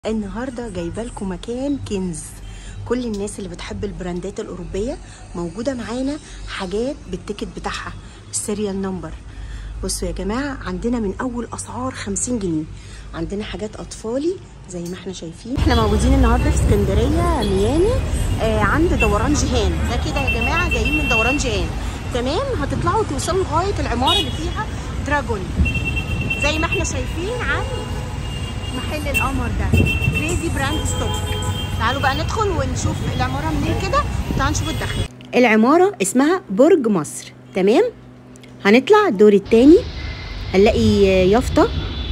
النهارده جايبه لكم مكان كنز كل الناس اللي بتحب البراندات الاوروبيه موجوده معانا حاجات بالتيكت بتاعها السيريال نمبر بصوا يا جماعه عندنا من اول اسعار 50 جنيه عندنا حاجات اطفالي زي ما احنا شايفين احنا موجودين النهارده في اسكندريه ميامي آه عند دوران جيهان ده كده يا جماعه جايين من دوران جيهان تمام هتطلعوا توصلوا لغايه العماره اللي فيها دراجون زي ما احنا شايفين عند محل القمر ده كريزي براند ستوك تعالوا بقى ندخل ونشوف العماره منين كده تعالوا نشوف الدخل العماره اسمها برج مصر تمام هنطلع الدور التاني هنلاقي يافطه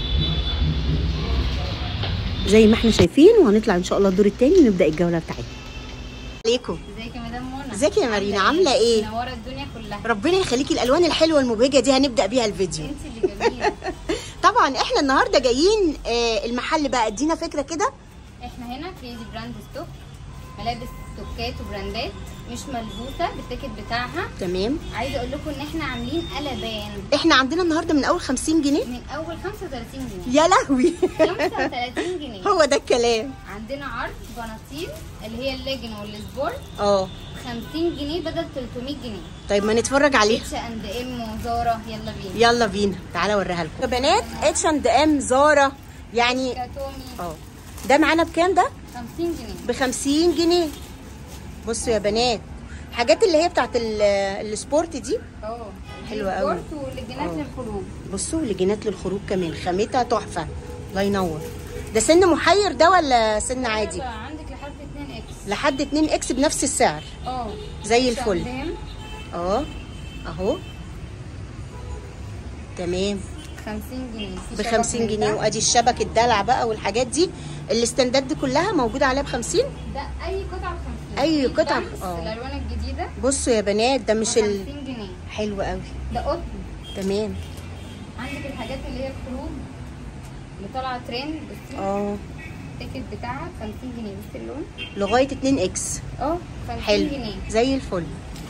زي ما احنا شايفين وهنطلع ان شاء الله الدور التاني ونبدا الجوله بتاعتنا عليكم ازيك يا مدام منى ازيك يا مارينا عامله ايه منوره الدنيا كلها ربنا يخليكي الالوان الحلوه المبهجه دي هنبدا بيها الفيديو انت اللي جميله طبعا احنا النهارده جايين آه، المحل بقى ادينا فكره كده احنا هنا كريزي براند ستوك ملابس ستوكات وبراندات مش ملبوسه بالتيكت بتاعها تمام عايزه اقول لكم ان احنا عاملين قلبان احنا عندنا النهارده من اول 50 جنيه من اول 35 جنيه يا لهوي 35 جنيه هو ده الكلام عندنا عرض بناطيل اللي هي الليجن والسبورت اه ب 50 جنيه بدل 300 جنيه طيب ما نتفرج عليها اتش اند ام وزارة يلا بينا يلا بينا تعالى اوريها لكم يا بنات اتش اند ام زارا يعني كاتومي اه ده معانا بكام ده 50 جنيه ب 50 جنيه بصوا يا بنات حاجات اللي هي بتاعت ال- السبورت دي اه حلوة قوي. السبورت واللجنات اه. للخروج بصوا لجينات للخروج كمان خامتها تحفه الله ينور ده سن محير ده ولا سن عادي عندك لحد 2 اكس لحد 2 اكس بنفس السعر اه زي الفل شمدان اه اهو تمام 50 جنيه في ب شبك 50 من جنيه ده. وادي الشبك الدلع بقى والحاجات دي الاستندات دي كلها موجوده عليها ب 50 ده اي قطعه ب 50 أي في قطعة، بامس اه. الالوان الجديده بصوا يا بنات ده ب مش 50 ال... جنيه حلو قوي ده قطن تمام عندك الحاجات اللي هي الخروج اللي طالعه ترند بصي اه التيكت بتاعها ب 50 جنيه بصي اللون لغايه 2 اكس اه 50 حلو جنيه زي الفل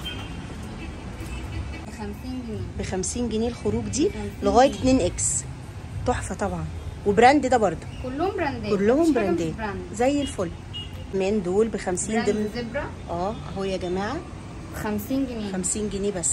ب 50 جنيه ب 50 جنيه الخروج دي 50 لغايه جنيه. 2 اكس تحفه طبعا وبراند ده برضه كلهم براندات كلهم مفيش حاجة مش براندات براند زي الفل من دول ب 50 براند ضمن زبرة اه اهو يا جماعه ب 50 جنيه 50 جنيه بس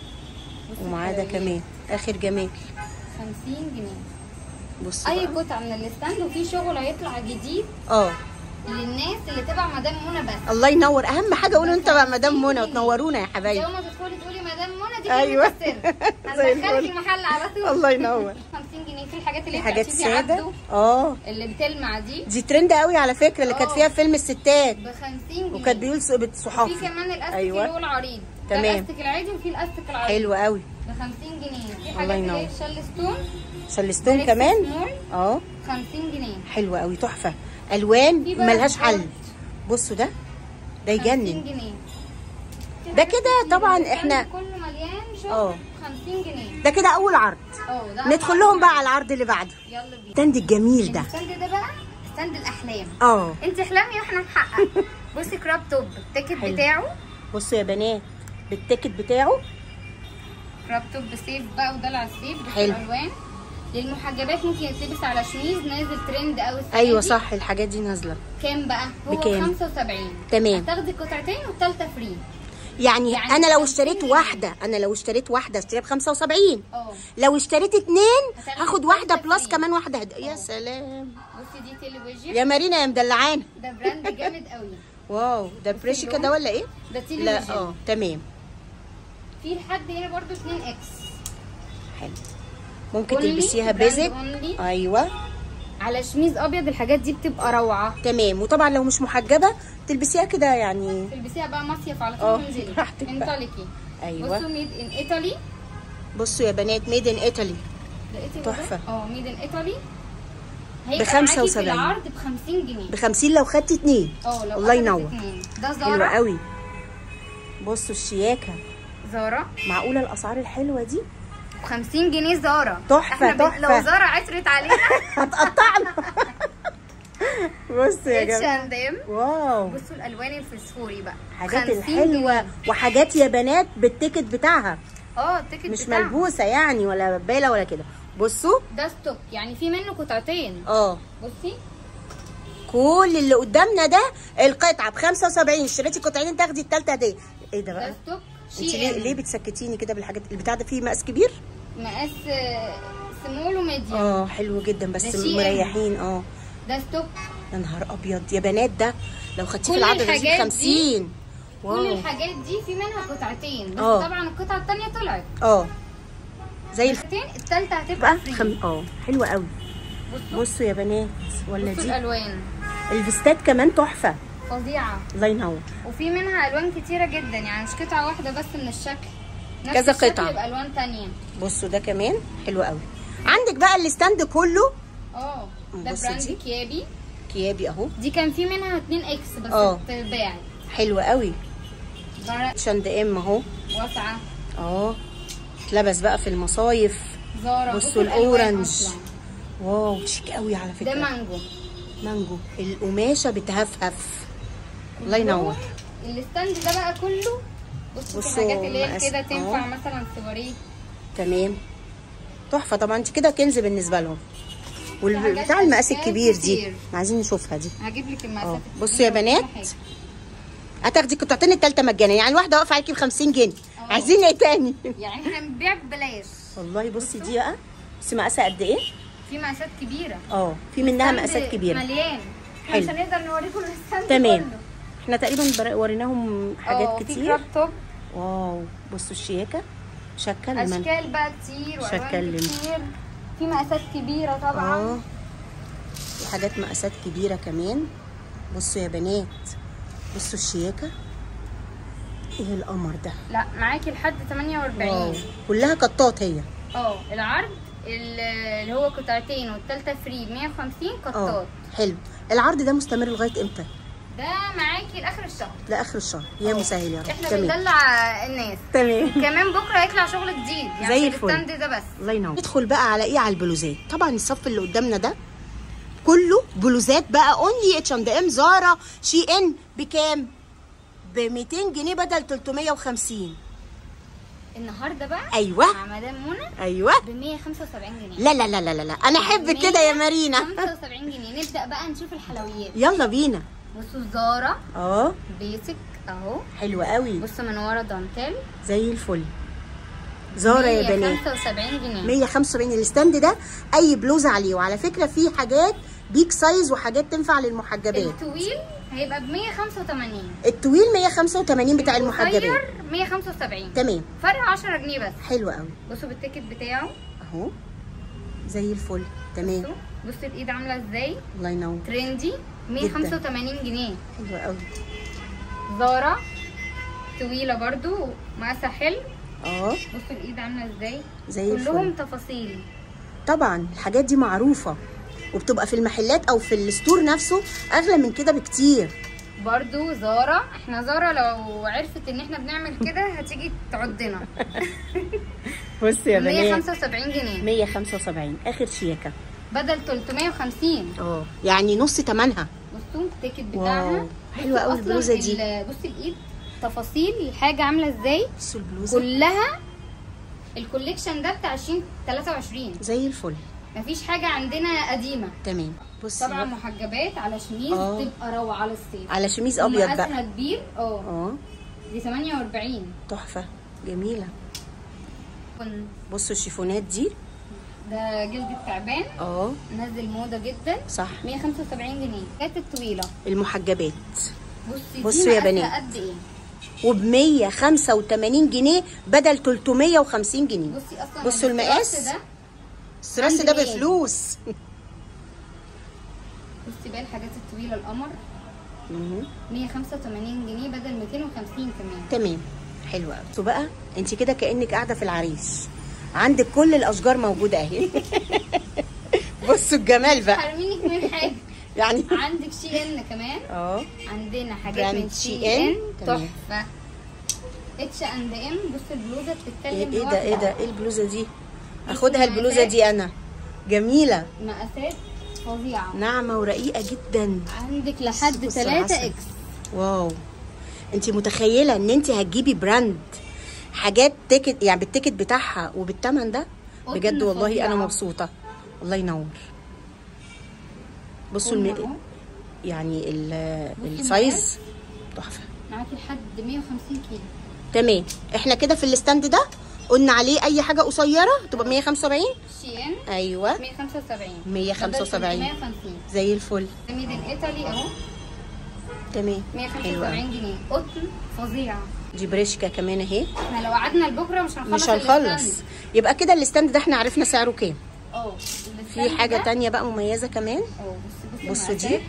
بصي ومعاه ده الحلويات. كمان اخر جمال 50 جنيه بصوا اي بقى. قطعه من الستاند وفي شغل هيطلع جديد اه للناس اللي تبع مدام منى بس الله ينور اهم حاجه قولوا انت بقى مدام منى جنيه. وتنورونا يا حبايبي يوم ما تدخلي تقولي مدام منى دي أيوة. كلمة السر زي هندخلك الفل. المحل على طول الله ينور 50 جنيه في الحاجات اللي في هي حاجات بتاعت سيدي ساده عبده اه اللي بتلمع دي دي ترند قوي على فكره اللي كانت اه. فيها فيلم الستات ب 50 جنيه وكانت بيقول صحبة في صحافي كمان الاستيك أيوة. اللي هو العريض تمام. ده الاستيك العادي وفي الاستيك العريض حلو قوي ب 50 جنيه في الله حاجات اللي ينور. هي الشل ستون شلستون ده كمان سمول اه 50 جنيه حلو قوي تحفه الوان في بقى ملهاش حل سبورت. بصوا ده ده 50 يجنن جنيه في ده حاجات كده كتير. طبعاً الستاند إحنا- كله مليان شغل اه. 50 جنيه ده كده اول عرض اه ده ندخل لهم بقى على العرض اللي بعده يلا بينا الستاند الجميل ده الستاند ده بقى ستاند الاحلام اه انت احلامي واحنا نحقق بصي كراب توب التيكت حلو. بتاعه بصوا يا بنات بالتيكت بتاعه كراب توب سيف بقى ودلع سيف بصي حلو. الالوان للمحجبات ممكن يتلبس على شميز نازل ترند قوي السنه ايوه دي. صح الحاجات دي نازله كام بقى هو بكام؟ 75 تمام. هتاخدي قطعتين والثالثه فري يعني, يعني انا لو 50 اشتريت جنيه. واحده انا لو اشتريت واحده اشتريها ب 75 اه لو اشتريت اتنين هتاخدي هاخد واحده واحدة بلس فري. كمان واحده هد... يا اه. سلام بصي دي تيلي ويجي يا مارينا يا مدلعانا ده براند جامد قوي واو ده بريشيكا اللون. ده ولا ايه ده تيلي لا ويجي اه تمام في لحد هنا برضو 2 اكس حلو ممكن Only تلبسيها brand بيزك only. ايوه على شميز ابيض الحاجات دي بتبقى روعه تمام وطبعا لو مش محجبه تلبسيها كده يعني تلبسيها بقى مصيف على اه، طول تنزلي براحتك بقى. انطلقي ايوه بصوا ميد ان ايطالي بصوا يا بنات ميد ان ايطالي لقيتي تحفة. ده؟ اه ميد ان ايطالي ب 75. في العرض ب 50 جنيه ب 50 لو خدتي اتنين اه لو الله أخدت ينور. اتنين. ده حلوه زارا قوي بصوا الشياكه زارا معقوله الاسعار الحلوه دي ب 50 جنيه زارا تحفة، احنا بن- تحفة. لو زارا عثرت علينا هتقطعنا بصوا يا اتش جماعه اند ام واو بصوا الالوان الفسفوري بقى حاجات 50 الحلوه جنيه. وحاجات يا بنات بالتيكت بتاعها اه التيكت مش بتاعها. ملبوسه يعني ولا بباله ولا كده بصوا ده ستوك يعني في منه قطعتين اه بصي كل اللي قدامنا ده القطعه ب 75 اشتريتي قطعتين تاخدي الثالثه هديه ايه ده ده بقى ستوك انت شي ليه إن. ليه بتسكتيني كده بالحاجات البتاع ده فيه مقاس كبير مقاس آه، سمول وميديوم اه حلو جدا بس ده شي إن. مريحين اه ده ستوك يا نهار ابيض يا بنات ده لو خدتيه في كل العرض ده الحاجات 50 كل واو الحاجات دي في منها قطعتين بس آه. طبعا القطعه الثانيه طلعت اه زي الف... قطعتين الثالثه هتبقى بقى فري خم... اه حلوه قوي بصوا بصوا يا بنات ولا بصوا دي الالوان الفيستات كمان تحفه فظيعه الله ينور وفي منها الوان كتيره جدا يعني مش قطعه واحده بس من الشكل نفس كذا الشكل قطعة. بالوان تانية بصوا ده كمان حلو قوي عندك بقى الستاند كله اه ده بصي براند دي. كيابي كيابي اهو دي كان في منها 2 اكس بس آه. اتباعت حلو قوي زارا شاند ام اهو واسعه اه اتلبس بقى في المصايف زارا بصوا الألوان الأورنج. أصلاً. واو شيك قوي على ده فكره مانجو مانجو القماشه بتهفهف الله ينور الستاند ده بقى كله بصوا بصوا في الحاجات اللي هي مقاس- كده تنفع آه. مثلا سواريه تمام تحفه طبعا انت كده كنز بالنسبه لهم حاجات والبتاع المقاس أشكال الكبير دي كتير. عايزين نشوفها دي هجيب لك اه المقاسات بصوا يا الكبيرة بنات وكل حاجة. هتاخدي قطعتين التالتة مجانا يعني الواحده واقفه عليكي ب 50 جنيه اه. عايزين ايه تاني يعني احنا بنبيع ببلاش والله بصي دي بقى بصي مقاسها قد ايه في مقاسات كبيره اه في منها ستاند مقاسات كبيره مليان احنا حلو. مش هنقدر نوريكم الستاند تمام كله. احنا تقريبا بر- وريناهم اه، حاجات في كتير كراب توب واو بصوا الشياكه شكل من اشكال بقى كتير شكل والوان من- كتير في مقاسات كبيره اه طبعا في حاجات مقاسات كبيره كمان بصوا يا بنات بصوا الشياكه ايه القمر ده لا معاكي لحد 48 كلها قطات هي اه العرض ال- اللي هو قطعتين والتالتة فري 150 اه قطات حلو العرض ده مستمر لغايه امتى ده معاكي لاخر الشهر لاخر الشهر يا اه. مسهل يا رب احنا تمام بندلع الناس تمام كمان بكره هيطلع شغل جديد يعني زي في الفل. الستاند ده بس الله ينور ندخل بقى على ايه على البلوزات طبعا الصف اللي قدامنا ده كله بلوزات بقى اونلي اتش اند ام زارا شي ان بكام ب 200 جنيه بدل 350 النهارده بقى ايوه مع مدام منى ايوه ب 175 جنيه لا لا لا لا لا, لا. انا احب كده يا مارينا 75 جنيه نبدا بقى نشوف الحلويات يلا بينا بصوا زارا اه بيسك اهو حلوه قوي بصوا من ورا دانتيل زي الفل زارا يا بنات 175 جنيه 175 الستاند ده اي بلوزه عليه وعلى فكره في حاجات بيك سايز وحاجات تنفع للمحجبات الطويل هيبقى ب 185 الطويل 1185 بتاع المحجبات القصير 175 تمام فرق 10 جنيه بس حلو قوي بصوا بالتيكت بتاعه اهو زي الفل تمام بصوا بصوا الايد عامله ازاي الله ينور ترندي 185 جنيه حلو قوي زارا طويله برضو مقاسها حلو اه بصوا الايد عامله ازاي زي كلهم الفل تفاصيل طبعا الحاجات دي معروفه وبتبقى في المحلات او في الستور نفسه اغلى من كده بكتير برضو زارا احنا زارا لو عرفت ان احنا بنعمل كده هتيجي تعضنا بص يا 175 جنيه 175 اخر شياكه بدل 350 اه يعني نص تمنها بصوا التيكت واو بتاعها حلوه قوي أصلاً البلوزه دي ال- بصي الايد تفاصيل الحاجه عامله ازاي بصوا البلوزه كلها الكوليكشن ده بتاع 20 23 زي الفل مفيش حاجه عندنا قديمه تمام بص طبعا محجبات على شميز آه. تبقى روعه للصيف على شميز ابيض بقى مقاسها كبير اه اه دي 48 تحفه جميله كن- بصوا الشيفونات دي ده جلد التعبان اه نزل موضه جدا صح 175 جنيه كانت الطويله المحجبات بصي بصوا دي يا مقاسها بنات. قد ايه وب 185 جنيه بدل 350 جنيه بصي اصلا بصوا المقاس. الستراس ده الستريس ده عند مين؟ بفلوس بصي بقى الحاجات الطويله القمر مهم. 185 جنيه بدل 250 كمان تمام حلو قوي بصوا بقى انت كده كانك قاعده في العريس عندك كل الاشجار موجوده اهي بصوا الجمال بقى حرمينك من حاجه يعني عندك شي ان كمان اه عندنا حاجات براند من شي شي إن. ان تمام. تحفه اتش اند ام بص البلوزه ايه بتتكلم ايه ده ايه لوحدها. ده ايه البلوزه دي اخدها البلوزه دي انا جميله مقاسات فظيعه ناعمه ورقيقه جدا عندك لحد بص 3 العسل. اكس واو انت متخيله ان انت هتجيبي براند حاجات تيكت يعني بالتيكت بتاعها وبالثمن ده قطن بجد والله انا فظيعة. مبسوطه الله ينور بصوا قلنا الم... أهو. يعني ال- بصي السايز تحفه معاكي لحد 150 كيلو تمام احنا كده في الستاند ده قلنا عليه اي حاجه قصيره تبقى 175 شيان ايوه 175 175. 150 زي الفل ميد ان ايطالي اهو تمام حلوه 175 جنيه قطن فظيع دي بريشكا كمان اهي احنا لو قعدنا لبكره مش هنخلص مش هنخلص الستاند. يبقى كده الستاند ده احنا عرفنا سعره كام اه في حاجه تانية بقى مميزه كمان اه بصي بصي بصوا دي المقاسات.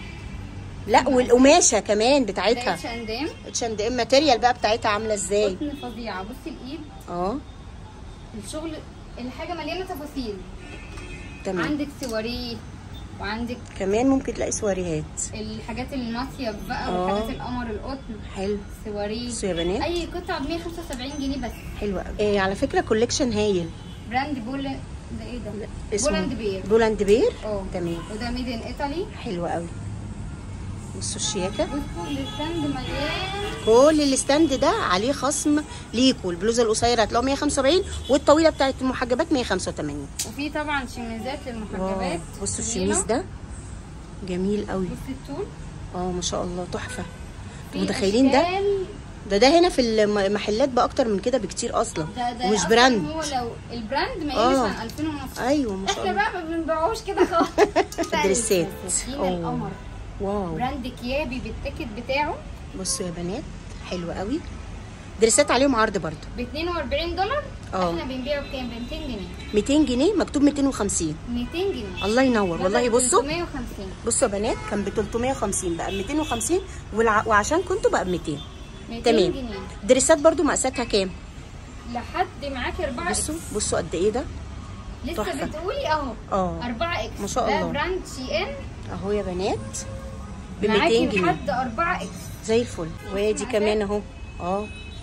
لا والقماشه كمان ده بتاعتها اتش اند ام اتش اند ام ماتيريال بقى بتاعتها عامله ازاي قطن فظيعه بصي الايد اه الشغل الحاجه مليانه تفاصيل تمام عندك سواريه وعندك كمان ممكن تلاقي سواريهات الحاجات المصيف بقى اه. والحاجات القمر القطن حلو سواريه بصوا يا بنات اي قطعه ب 175 جنيه بس حلوه قوي إيه على فكره كوليكشن هايل براند بول ده ايه ده اسمه بولاند بير بولاند بير اه تمام وده ميد ان ايطالي حلوه قوي بصوا الشياكه بصوا الستاند مليان كل الستاند ده عليه خصم ليكوا البلوزه القصيره هتلاقوا 175 والطويله بتاعت المحجبات 185 وفي طبعا شميزات واو للمحجبات بصوا طويلة. الشميز ده جميل قوي بصي الطول اه ما شاء الله تحفه في متخيلين ده أشكال ده ده هنا في المحلات باكتر من كده بكتير اصلا ده ده ومش أصلاً براند هو لو البراند ما آه. يقلش عن 2000 ونص ايوه ما شاء احنا الله بقى ما بنبيعوش كده خالص دريسات. فساتين أوه. القمر واو براند كيابي بالتيكت بتاعه بصوا يا بنات حلوه قوي دريسات عليهم عرض برضو ب 42 دولار اه. احنا بنبيعه بكام ب 200 جنيه 200 جنيه مكتوب 250 200 جنيه الله ينور والله بدل بصوا 350 بصوا يا بنات كان ب 350 بقى ب 250 والع... وعشان كنتوا بقى ب 200 200 تمام جنيه دريسات برضو مقاساتها كام لحد معاكي 4 اكس بصوا بصوا قد ايه ده لسه تحفة. بتقولي اهو اه 4 اكس ما شاء ده الله. براند شي ان اهو يا بنات ب 200 معاكي جنيه لحد 4 اكس زي الفل وادي معاك؟ كمان اهو اه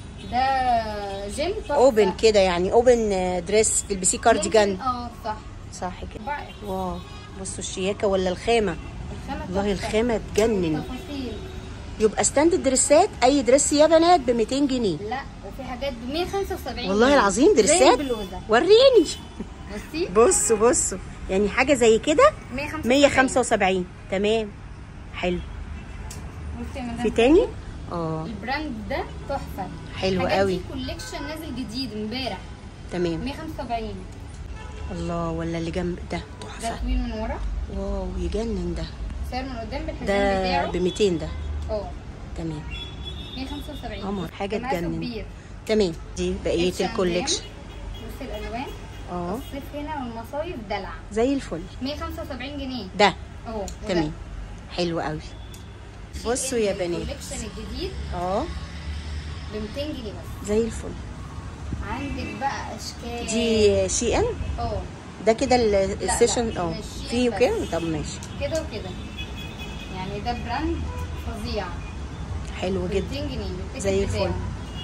ده جيم تحفة. اوبن كده يعني اوبن دريس تلبسيه كارديجان ممكن- اه صح صح كده 4 اكس واو بصوا الشياكه ولا الخامه الخامة والله تحفة. الخامه تجنن تفاصيل يبقى ستاند دريسات اي دريس يا بنات ب 200 جنيه لا وفي حاجات ب 175 والله جنيه. العظيم زي دريسات البلوزه وريني بصي بصوا بصوا يعني حاجه زي كده 175 175 تمام حلو بصي يا مدام في تاني اه البراند ده تحفه حلو الحاجات قوي دي كوليكشن نازل جديد امبارح تمام 175 الله ولا اللي جنب ده ده تحفه طويل من ورا واو يجنن ده سعر من قدام بالحزام ده بتاعه ب 200 ده اه تمام 175 قمر، حاجة مقاسه تجنن. كبير تمام دي بقيه H&M. الكوليكشن بصي الالوان اه الصيف هنا والمصايف دلع زي الفل 175 جنيه ده اه وده. تمام حلو قوي بصوا يا بنات الكوليكشن الجديد اه ب 200 جنيه بس زي الفل عندك بقى اشكال دي شي ان اه ده كده ال- لا، السيشن اه مش فيه بس. وكده طب ماشي كده وكده يعني ده براند فظيع حلو ب جدا 200 جنيه بالتيكت زي الفل. بتاعه.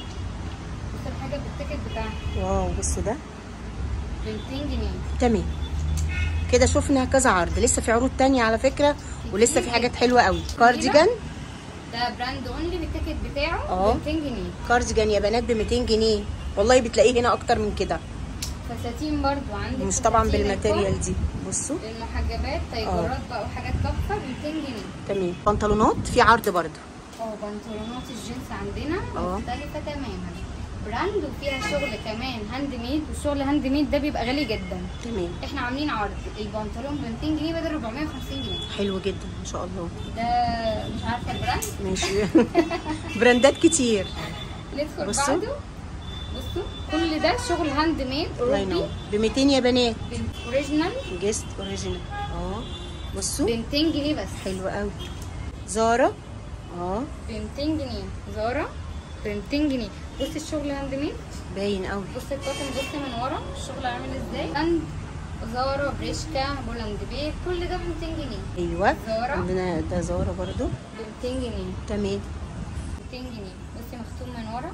بص الحاجه بالتيكت بتاعها واو بصوا ده ب 200 جنيه تمام كده شفنا كذا عرض لسه في عروض تانية على فكرة ولسه في حاجات حلوة قوي كارديجان ده براند اونلي بالتيكت بتاعه اه. ب 200 جنيه كارديجان يا بنات ب 200 جنيه والله بتلاقيه هنا اكتر من كده فساتين برضو عندك مش طبعا فساتين بالماتيريال الكم، دي بصوا المحجبات طيارات بقى وحاجات تحفه ب 200 جنيه تمام بنطلونات في عرض برضو اه بنطلونات الجينز عندنا اه. مختلفه تماما براند وفيها شغل كمان هاند ميد والشغل هاند ميد ده بيبقى غالي جدا تمام احنا عاملين عرض البنطلون ب 200 جنيه بدل 450 جنيه حلو جدا ما شاء الله ده مش عارفه البراند ماشي براندات كتير ندخل بصوا. بعده بصوا كل ده شغل هاند ميد الله اوروبي ينور ب 200 يا بنات اوريجينال جيست اوريجينال اه ب بصوا 200 جنيه بس حلو قوي زارا اه ب 200 جنيه زارا ب 200 جنيه بصي الشغل هاند ميد باين قوي بصي الكوتن بصي من ورا الشغل عامل ازاي هاند زارا بريشكا بولاند بيت كل ده ب 200 جنيه ايوه زارا. عندنا ده زارا برضو ب 200 جنيه تمام 200 جنيه بصي مختوم من ورا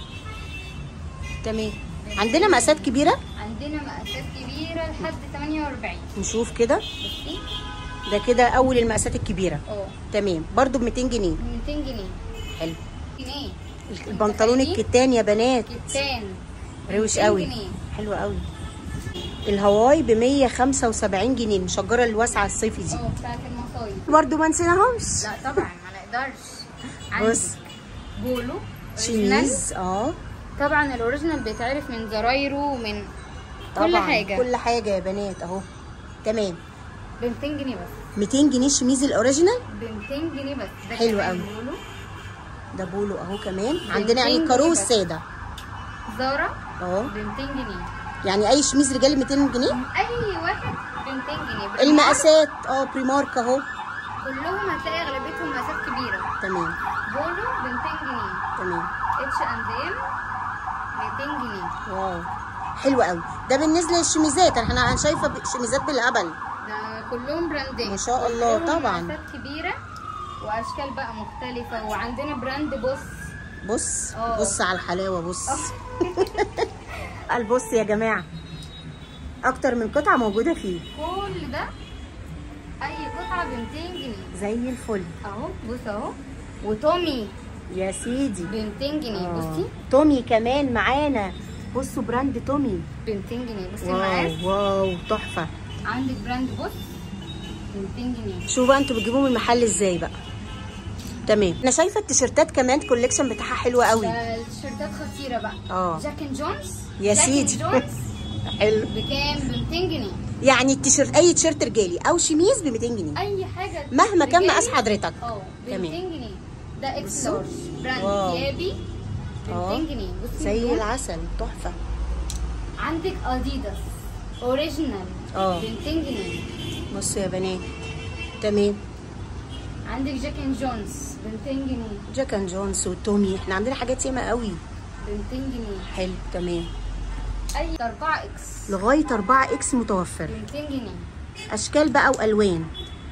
تمام عندنا مقاسات كبيره عندنا مقاسات كبيره لحد 48 نشوف كده بصي ده كده اول المقاسات الكبيره اه تمام برضو ب 200 جنيه ب 200 جنيه حلو جنيه البنطلون متخيلين؟ الكتان يا بنات كتان روش 200 قوي جنيه. حلو قوي الهواي ب 175 جنيه المشجره الواسعه الصيفي دي اه بتاعت المصايف باي برضو ما نسيناهمش لا طبعا ما نقدرش بص. عندك بولو أوريجينال. شميز اه طبعا الاوريجينال بيتعرف من زرايره ومن كل طبعا حاجه كل حاجه يا بنات اهو تمام ب 200 جنيه بس 200 جنيه الشميز الاوريجينال ب 200 جنيه بس ده حلو كمان قوي. بولو ده بولو اهو كمان عندنا يعني 200 الكارو جنيه بس. والساده زارا اهو ب 200 جنيه يعني اي شميز رجالي 200 جنيه اي واحد ب 200 جنيه بالمارك المقاسات اه بريمارك اهو كلهم هتلاقي اغلبيتهم مقاسات كبيره تمام بولو ب 200 جنيه تمام اتش اند ام ب 200 جنيه واو حلو قوي ده بالنسبه للشميزات احنا انا شايفه ب- شميزات بالهبل ده كلهم براندات ما شاء الله، كلهم طبعاً. مقاسات كبيره واشكال بقى مختلفه وعندنا براند بص بص اه. بص على الحلاوه بص قال بص يا جماعه اكتر من قطعه موجوده فيه كل ده اي قطعه ب 200 جنيه زي الفل اهو بص اهو وتومي يا سيدي ب 200 جنيه آه. بصي تومي كمان معانا بصوا براند تومي ب 200 جنيه بصي المقاس واو واو تحفه عندك براند بص ب 200 جنيه شوفوا بقى انتوا بتجيبوه من المحل ازاي بقى تمام انا شايفه التيشيرتات كمان الكوليكشن بتاعها حلو قوي ده التيشيرتات خطيره بقى اه. جاك اند جونز يا جاك سيدي. اند جونز حلو بكام ب 200 جنيه يعني التيشيرت اي تيشيرت رجالي او شميز ب 200 جنيه اي حاجه مهما كان رجالي، مقاس حضرتك اه ب 200 تمام. جنيه ده اكس بصوا. لارج براند واو. يابي ب اه. 200 جنيه بصي زي دول. العسل تحفه عندك اديداس اوريجينال اه. ب 200 جنيه بصوا يا بنات تمام عندك جاك اند جونز ب 200 جنيه جاك اند جونز وتومي احنا عندنا حاجات ياما قوي ب 200 جنيه حلو تمام اي 4 اكس لغايه 4 اكس متوفر ب 200 جنيه اشكال بقى والوان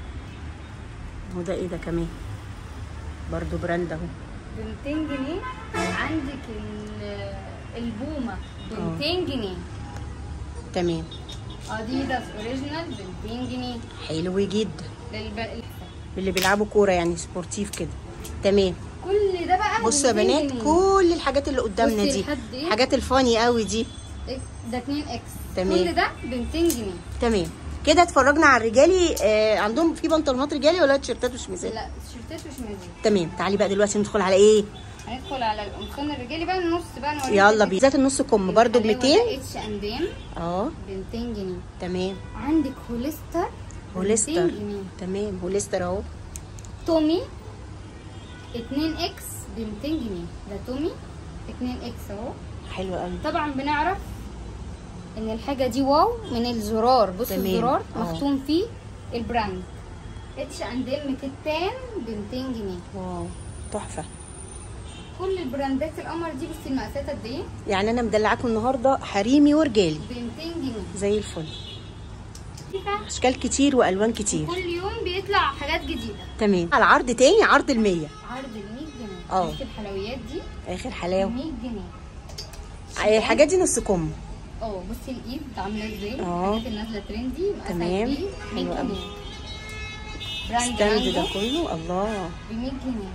وده ايه ده كمان برضو براند اهو ب 200 جنيه عندك ال- البومه ب اه. 200 جنيه تمام اديداس اوريجينال ب 200 جنيه حلو جدا للب... اللي بيلعبوا كوره يعني سبورتيف كده تمام كل ده بقى بصوا يا ب 200 بنات جنيه. كل الحاجات اللي قدامنا بصي دي لحد ايه؟ حاجات الفاني قوي دي ده 2 اكس تمام. كل ده ب 200 جنيه تمام كده اتفرجنا على الرجالي آه عندهم في بنطلونات رجالي ولا تيشيرتات وشميزات لا التيشيرتات مش موجود تمام تعالي بقى دلوقتي ندخل على ايه هندخل على القمصان الرجالي بقى النص بقى نوريك يلا بينا ذات النص كم برضو ب 200 اتش اند ام اه ب 200 جنيه تمام عندك هوليستر ب 200 هوليستر جنيه تمام هوليستر اهو تومي 2 اكس ب 200 جنيه ده تومي 2 اكس اهو حلو قوي طبعا بنعرف ان الحاجه دي واو من الزرار بص تمام. الزرار اه. مختوم فيه البراند اتش اند ام كتان ب 200 جنيه واو تحفه كل البراندات القمر دي بصي المقاسات قد ايه يعني انا مدلعاكم النهارده حريمي ورجالي ب 200 جنيه زي الفل شايفة؟ اشكال كتير والوان كتير كل يوم بيطلع حاجات جديده تمام على عرض تاني عرض ال 100 عرض ب 100 جنيه اه. شفت الحلويات دي اخر ب حلاوه 100 جنيه الحاجات دي نص كم اه بصي الايد عامله ازاي اه. الحاجات اللي نازله ترندي مقاسها تمام. كبير 100 حلو قوي. جنيه براند ستاند ده مانجو كله الله ب 100 جنيه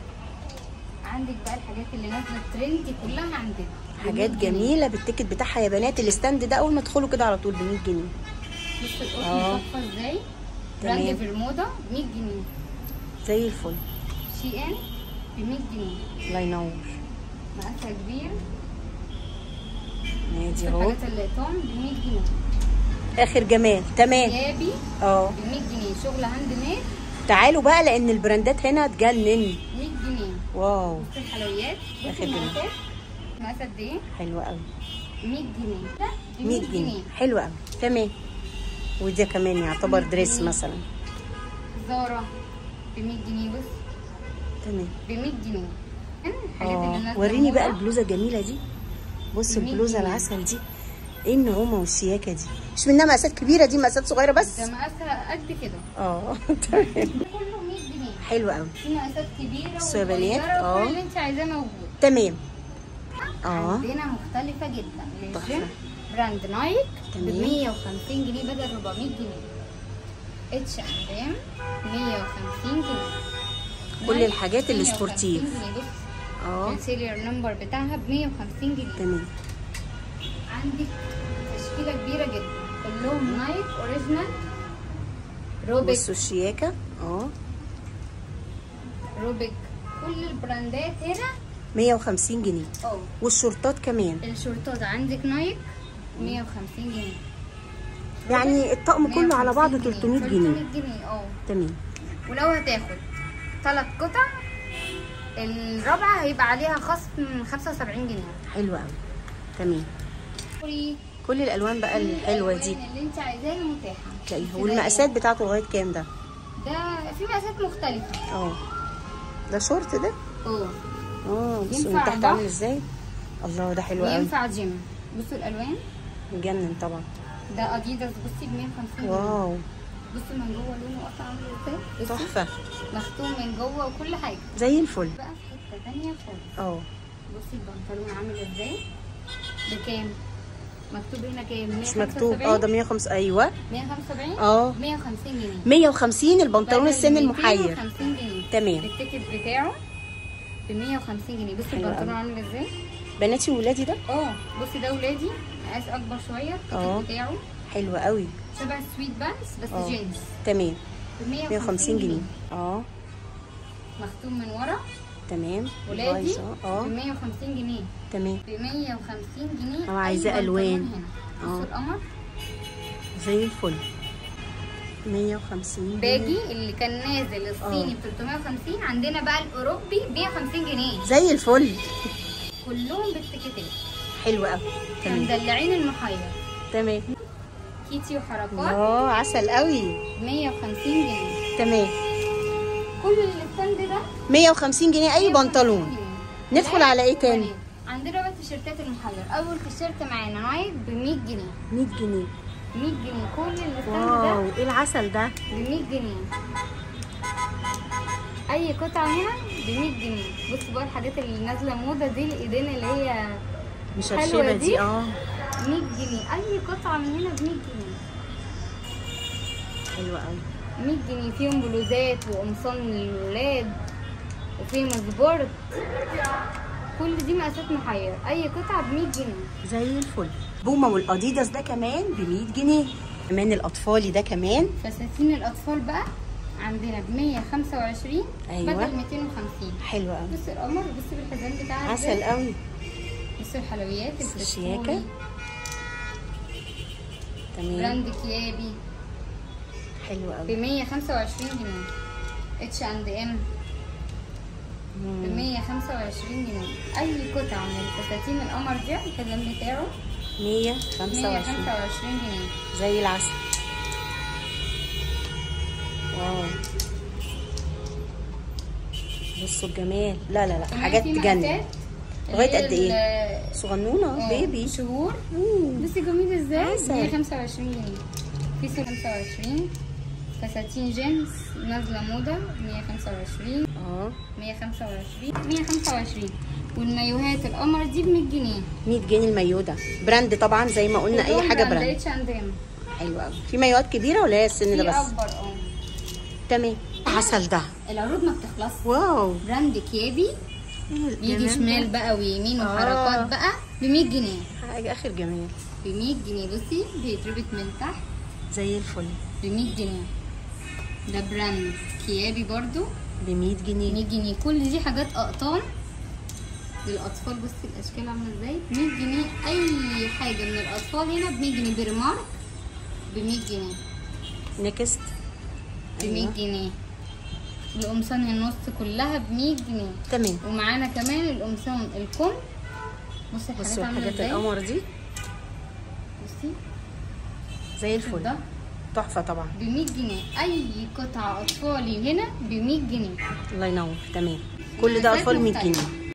عندك بقى الحاجات اللي نازله ترندي كلها عندنا ب 100 حاجات جنيه. جميله بالتيكت بتاعها يا بنات الستاند ده اول ما تدخلوا كده على طول ب 100 جنيه بص القطن اه. تحفه ازاي تمام. براند فيرمودا 100 جنيه زي الفل شي ان ب 100 جنيه الله ينور مقاسها كبير نادي اهو الحاجات اللي توم ب 100 جنيه اخر جمال تمام يابي اه ب 100 جنيه شغل هاند ميد تعالوا بقى لان البراندات هنا تجنن 100 جنيه واو بص الحلويات بص آخر جنيه. المقاسات مقاس قد ايه حلو قوي 100 جنيه ده ب 100 جنيه حلو قوي تمام وده كمان يعتبر 100 دريس جنيه. مثلا زارا ب 100 جنيه بص تمام ب 100 جنيه الحاجات اللي اه نازله وريني بقى موضة. البلوزه الجميله دي بصوا جميل البلوزه جميل. العسل دي ايه النعومه والشياكه دي مش منها مقاسات كبيره دي مقاسات صغيره بس ده مقاسها قد كده اه تمام كله 100 جنيه حلو قوي في مقاسات كبيره بصوا يا بنات، وصغيره اه. وكل اللي انت عايزاه موجود تمام اه عندنا مختلفه جدا تحفة. للجيم براند نايك ب تمام. 150 جنيه بدل 400 جنيه اتش اند ام 150 جنيه كل نايك الحاجات 150 السبورتيف. جنيه. بص اه السيريال نمبر بتاعها ب 150 جنيه تمام عندك تشكيله كبيره جدا كلهم نايك اوريجينال روبيك بصوا الشياكه اه روبيك كل البراندات هنا 150 جنيه اه والشورتات كمان الشورتات عندك نايك 150 جنيه يعني الطقم كله على بعضه 300 جنيه 300 جنيه اه تمام ولو هتاخد ثلاث قطع الرابعه هيبقى عليها خصم 75 جنيه حلو قوي تمام كل كل الالوان بقى الحلوه دي الألوان اللي انت عايزاها متاحه تلاقيها بس ده والمقاسات بتاعته لغايه كام ده ده في مقاسات مختلفه اه ده شورت ده اه اه بصوا ينفع من تحت بحر. عامل ازاي الله ده حلو قوي وينفع جيم بصوا الالوان مجنن طبعا ده اديداس بصي ب 150 جنيه واو بصي من جوه لونه قطع عامل ازاي بصي تحفه مختوم من جوه وكل حاجه زي الفل بقى في حته تانية خالص اه بصي البنطلون عامل ازاي بكام مكتوب هنا كام مش مكتوب اه ده 105 ايوه 175 اه 150 جنيه 150 البنطلون بدل السن المحير 250 جنيه تمام. التيكت بتاعه ب 150 جنيه بصي حلو البنطلون أوي. عامل ازاي بناتي وولادي ده اه بصي ده ولادي مقاس اكبر شويه اه. التيكت بتاعه حلو قوي شبه السويت بانس بس اه. جينز تمام ب 150 جنيه اه مختوم من ورا تمام ولادي بايظة. ب اه 150 جنيه تمام ب 150 جنيه اه، أي عايزاه بنطلون ألوان. هنا اه. بصوا القمر زي الفل 150 باجي اللي كان نازل الصيني اه. ب 350 عندنا بقى الاوروبي ب 150 جنيه زي الفل كلهم بالتيكيتات حلو قوي تمام مدلعين المحير تمام كيتي وحركات اه عسل قوي 150 جنيه تمام كل الستاند ده 150 جنيه اي 150 بنطلون جنيه. ندخل على ايه تاني بنات. عندنا بقى تيشيرتات المحير اول تيشيرت معانا نايك ب 100 جنيه 100 جنيه 100 جنيه كل الستاند واو ده ايه العسل ده ب 100 جنيه اي قطعه هنا ب 100 جنيه بصوا بقى الحاجات اللي نازله موضه دي الايدين اللي هي مشرشبه دي. دي اه 100 جنيه اي قطعه من هنا ب 100 جنيه حلوه قوي 100 جنيه فيهم بلوزات وقمصان للولاد وفيهم سبورت كل دي مقاسات محير اي قطعه ب 100 جنيه زي الفل بوما والاديداس ده كمان ب 100 جنيه كمان الاطفالي ده كمان فساتين الاطفال بقى عندنا ب 125 أيوة. بدل 250 حلو قوي بصي القمر بصي بالحزام بتاعها عسل إزاي. قوي بصي الحلويات الشياكة. الفلفوري تمام براند كيابي حلو ب قوي 125 جنيه اتش اند ام ب 125 جنيه اي قطعه من الفساتين القمر دي الحزام بتاعه 125 125 جنيه زي العسل واو بصوا الجمال لا لا لا كمان حاجات في تجنن مقاسات لغاية اللي هي قد إيه؟ ال- صغنونه آه، بيبي شهور مم. بصي جميل ازاي عسل. 125 جنيه في سور 25 فساتين جينز نازله موضه 125 اه 125 125 والمايوهات القمر دي ب 100 جنيه 100 جنيه المايو ده براند طبعا زي ما قلنا اي حاجه براند اتش اند ام حلو قوي في مايوهات كبيره ولا هي السن في ده بس اكبر اه تمام عسل ده العروض ما بتخلصش واو براند كيابي إيه يجي الجمال شمال ده؟ بقى ويمين آه. وحركات بقى ب 100 جنيه حاجه اخر جمال ب 100 جنيه بصي بيتربط من تحت زي الفل ب 100 جنيه ده براند كيابي برضو ب 100 جنيه 100 جنيه كل دي حاجات اقطان للاطفال بصي الاشكال عامله ازاي 100 جنيه اي حاجه من الاطفال هنا ب 100 جنيه برمارك ب 100 جنيه نكست ب 100 جنيه القمصان النص كلها ب 100 جنيه تمام ومعانا كمان القمصان الكم بصي الحاجات بصوا عامله الحاجات ازاي القمر دي بصي زي شوف الفل ده تحفه طبعا ب 100 جنيه اي قطعه اطفالي هنا ب 100 جنيه الله ينور تمام كل ده مقاسات اطفال 100 مختلفة. جنيه